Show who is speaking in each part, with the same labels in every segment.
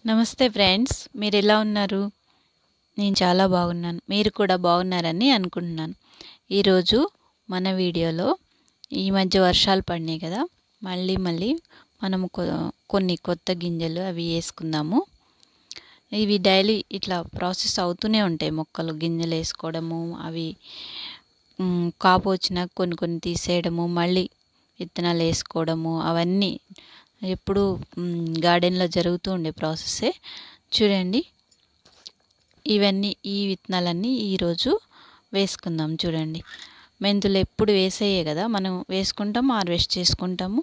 Speaker 1: నమస్తే ఫ్రెండ్స్ మీరు ఎలా ఉన్నారు నేను చాలా బాగున్నాను మీరు కూడా బాగున్నారని అనుకుంటున్నాను ఈరోజు మన వీడియోలో ఈ మధ్య వర్షాలు పడినాయి కదా మళ్ళీ మళ్ళీ మనము కొ- కొన్ని కొత్త గింజలు అవి వేసుకుందాము ఇవి డైలీ ఇట్లా ప్రాసెస్ అవుతూనే ఉంటాయి మొక్కలు గింజలు వేసుకోవడము అవి మ్, కాపు వచ్చినాక కొన్ని కొన్ని తీసేయడము మళ్ళీ విత్తనాలు వేసుకోవడము అవన్నీ ఎప్పుడు గార్డెన్లో జరుగుతూ ఉండే ప్రాసెస్సే చూడండి ఇవన్నీ ఈ విత్తనాలన్నీ ఈరోజు వేసుకుందాం చూడండి మెంతులు ఎప్పుడు వేసేయే కదా మనం వేసుకుంటాము హార్వెస్ట్ చేసుకుంటాము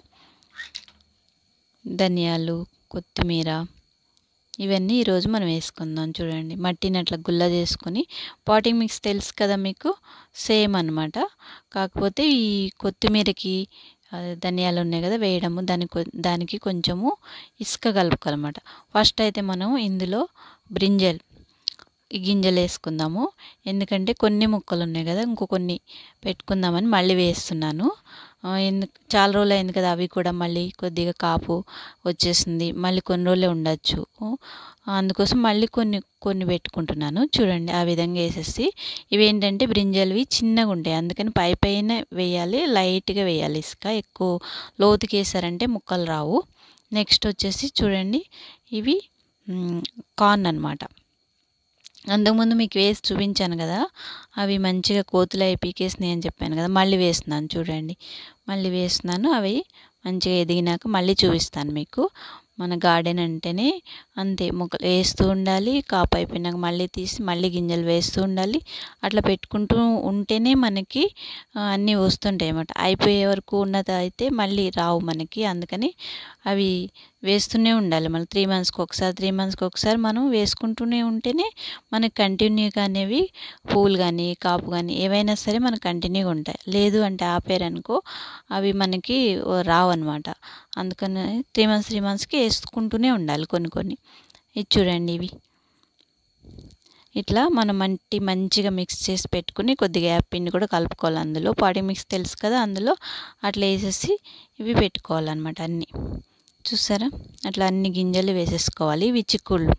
Speaker 1: ధనియాలు కొత్తిమీర ఇవన్నీ ఈరోజు మనం వేసుకుందాం చూడండి మట్టిని అట్లా గుల్ల చేసుకొని పాటింగ్ మిక్స్ తెలుసు కదా మీకు సేమ్ అన్నమాట కాకపోతే ఈ కొత్తిమీరకి అదే ధనియాలు ఉన్నాయి కదా వేయడము దానికి కొ- దానికి కొంచెము ఇసుక కలుపుకోవాలన్నమాట ఫస్ట్ అయితే మనం ఇందులో బ్రింజల్ ఈ గింజలు వేసుకుందాము ఎందుకంటే కొన్ని ముక్కలు ఉన్నాయి కదా ఇంకో కొన్ని పెట్టుకుందామని మళ్ళీ వేస్తున్నాను ఆ, ఎందుకు చాలా రోజులు అయింది కదా అవి కూడా మళ్ళీ కొద్దిగా కాపు వచ్చేసింది మళ్ళీ కొన్ని రోజులే ఉండొచ్చు అందుకోసం మళ్ళీ కొన్ని కొన్ని పెట్టుకుంటున్నాను చూడండి ఆ విధంగా వేసేసి ఇవి ఏంటంటే బ్రింజల్వి చిన్నగా ఉంటాయి అందుకని పై పైన వేయాలి లైట్గా వేయాలి ఇసుక ఎక్కువ లోతుకి వేసారంటే ముక్కలు రావు నెక్స్ట్ వచ్చేసి చూడండి ఇవి మ్, కార్న్ అన్నమాట అంతకుముందు మీకు వేసి చూపించాను కదా అవి మంచిగా కోతులు అవి పీకేసినాయి అని చెప్పాను కదా మళ్ళీ వేస్తున్నాను చూడండి మళ్ళీ వేస్తున్నాను అవి మంచిగా ఎదిగినాక మళ్ళీ చూపిస్తాను మీకు మన గార్డెన్ అంటేనే అంతే మొక్కలు వేస్తూ ఉండాలి కాపు అయిపోయినాక మళ్ళీ తీసి మళ్ళీ గింజలు వేస్తూ ఉండాలి అట్లా పెట్టుకుంటూ ఉంటేనే మనకి ఆ, అన్నీ వస్తుంటాయి అన్నమాట అయిపోయే వరకు ఉన్నది అయితే మళ్ళీ రావు మనకి అందుకని అవి వేస్తూనే ఉండాలి మళ్ళీ త్రీ మంత్స్కి ఒకసారి త్రీ మంత్స్కి ఒకసారి మనం వేసుకుంటూనే ఉంటేనే మనకి కంటిన్యూగా అనేవి పూలు కానీ కాపు కానీ ఏవైనా సరే మనకు కంటిన్యూగా ఉంటాయి లేదు అంటే ఆపారనుకో అవి మనకి రావు అనమాట అందుకని త్రీ మంత్స్ త్రీ మంత్స్కి వేసుకుంటూనే ఉండాలి కొన్ని కొన్ని ఇది చూడండి ఇవి ఇట్లా మనం మట్టి మంచిగా మిక్స్ చేసి పెట్టుకుని కొద్దిగా యాప్ పిండి కూడా కలుపుకోవాలి అందులో పాడి మిక్స్ తెలుసు కదా అందులో అట్లా వేసేసి ఇవి పెట్టుకోవాలన్నమాట అన్నీ చూసారా అట్లా అన్ని గింజలు వేసేసుకోవాలి ఇవి చిక్కుళ్ళు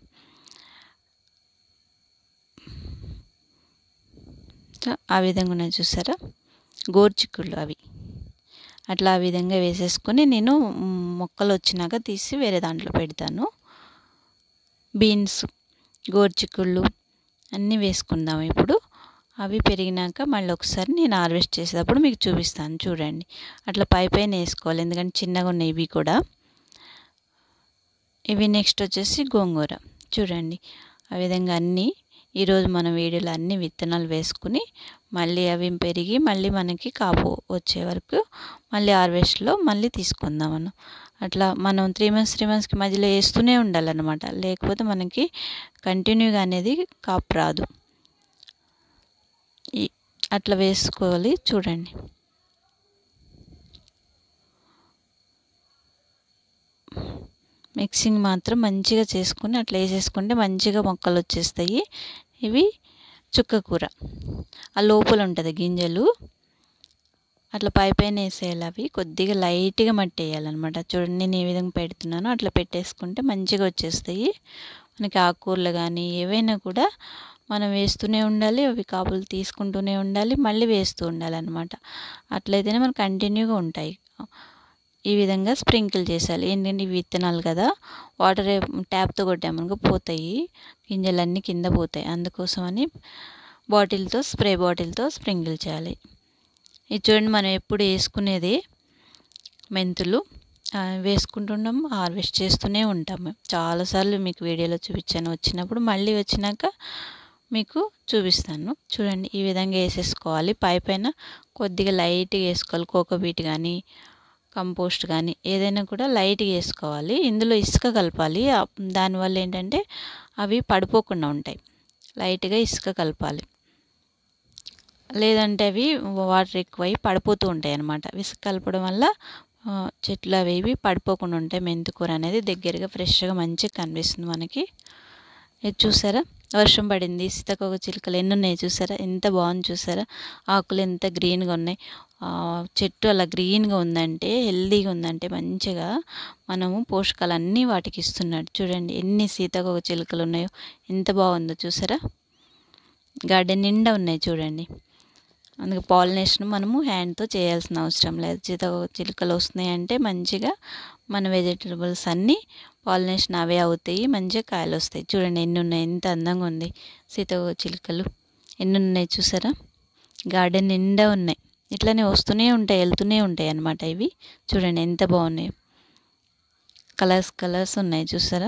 Speaker 1: సో ఆ విధంగా ఉన్నాయి చూసారా గోరు చిక్కుళ్ళు అవి అట్లా ఆ విధంగా వేసేసుకొని నేను మ్, మొక్కలు వచ్చినాక తీసి వేరే దాంట్లో పెడతాను బీన్స్ గోరు చిక్కుళ్ళు అన్నీ వేసుకుందాం ఇప్పుడు అవి పెరిగినాక మళ్ళీ ఒకసారి నేను హార్వెస్ట్ చేసేటప్పుడు మీకు చూపిస్తాను చూడండి అట్లా పై పైన వేసుకోవాలి ఎందుకంటే చిన్నగా ఉన్నాయి ఇవి కూడా ఇవి నెక్స్ట్ వచ్చేసి గోంగూర చూడండి ఆ విధంగా అన్నీ ఈరోజు మన వీడియోలో అన్ని విత్తనాలు వేసుకుని మళ్ళీ అవి పెరిగి మళ్ళీ మనకి కాపు వచ్చే వరకు మళ్ళీ హార్వెస్ట్లో మళ్ళీ తీసుకుందాం మనం అట్లా మనం త్రీ మంత్స్ త్రీ మంత్స్కి మధ్యలో వేస్తూనే ఉండాలన్నమాట లేకపోతే మనకి కంటిన్యూగా అనేది కాపు రాదు ఈ అట్లా వేసుకోవాలి చూడండి మిక్సింగ్ మాత్రం మంచిగా చేసుకుని అట్లా వేసేసుకుంటే మంచిగా మొక్కలు వచ్చేస్తాయి ఇవి చుక్క కూర ఆ లోపల ఉంటుంది గింజలు అట్లా పై పైన వేసేయాలి అవి కొద్దిగా లైట్గా మట్టి వేయాలన్నమాట చూడండి నేను ఏ విధంగా పెడుతున్నానో అట్లా పెట్టేసుకుంటే మంచిగా వచ్చేస్తాయి మనకి ఆకుకూరలు కానీ ఏవైనా కూడా మనం వేస్తూనే ఉండాలి అవి కాపులు తీసుకుంటూనే ఉండాలి మళ్ళీ వేస్తూ ఉండాలి అనమాట అట్లయితేనే మనకు కంటిన్యూగా ఉంటాయి ఈ విధంగా స్ప్రింకిల్ చేసేయాలి ఏంటంటే ఇవి విత్తనాలు కదా వాటర్ ట్యాప్తో కొట్టామనుకో పోతాయి గింజలన్నీ కింద పోతాయి అందుకోసమని బాటిల్తో స్ప్రే బాటిల్తో స్ప్రింకిల్ చేయాలి ఇది చూడండి మనం ఎప్పుడు వేసుకునేది మెంతులు ఆ, వేసుకుంటున్నాం హార్వెస్ట్ చేస్తూనే ఉంటాము చాలాసార్లు మీకు వీడియోలో చూపించాను వచ్చినప్పుడు మళ్ళీ వచ్చినాక మీకు చూపిస్తాను చూడండి ఈ విధంగా వేసేసుకోవాలి పై పైన కొద్దిగా లైట్గా వేసుకోవాలి కోకోబీట్ కానీ కంపోస్ట్ కానీ ఏదైనా కూడా లైట్గా వేసుకోవాలి ఇందులో ఇసుక కలపాలి ఆ- దానివల్ల ఏంటంటే అవి పడిపోకుండా ఉంటాయి లైట్గా ఇసుక కలపాలి లేదంటే అవి వాటర్ ఎక్కువై పడిపోతూ ఉంటాయి అన్నమాట ఇసుక కలపడం వల్ల ఆ, చెట్లు అవి ఇవి పడిపోకుండా ఉంటాయి మెంతికూర అనేది దగ్గరగా ఫ్రెష్గా మంచిగా కనిపిస్తుంది మనకి ఇది చూసారా వర్షం పడింది సీతాకోక చిలుకలు ఎన్ని ఉన్నాయి చూసారా ఎంత బాగుంది చూసారా ఆకులు ఎంత గ్రీన్గా ఉన్నాయి చెట్టు అలా గ్రీన్గా ఉందంటే హెల్దీగా ఉందంటే మంచిగా మనము పోషకాలు అన్నీ వాటికి ఇస్తున్నాడు చూడండి ఎన్ని సీతాకోక చిలుకలు ఉన్నాయో ఎంత బాగుందో చూసారా గార్డెన్ నిండా ఉన్నాయి చూడండి అందుకే పాలినేషన్ మనము హ్యాండ్తో చేయాల్సిన అవసరం లేదు సీతాకోక చిలుకలు వస్తున్నాయంటే మంచిగా మన వెజిటబుల్స్ అన్నీ పాలినేషన్ అవే అవుతాయి మంచిగా కాయలు వస్తాయి చూడండి ఎన్ని ఉన్నాయి ఎంత అందంగా ఉంది సీతాకోక చిలుకలు ఎన్ని ఉన్నాయి చూసారా గార్డెన్ నిండా ఉన్నాయి ఇట్లానే వస్తూనే ఉంటాయి వెళ్తూనే ఉంటాయి అన్నమాట ఇవి చూడండి ఎంత బాగున్నాయి కలర్స్ కలర్స్ ఉన్నాయి చూసారా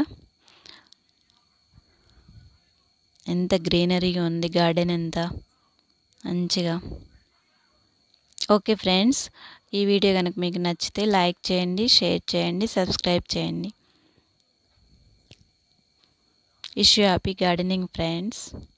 Speaker 1: ఎంత గ్రీనరీగా ఉంది గార్డెన్ ఎంత మంచిగా ఓకే ఫ్రెండ్స్ ఈ వీడియో కనుక మీకు నచ్చితే లైక్ చేయండి షేర్ చేయండి సబ్స్క్రైబ్ చేయండి ఇష్యూ హ్యాపీ గార్డెనింగ్ ఫ్రెండ్స్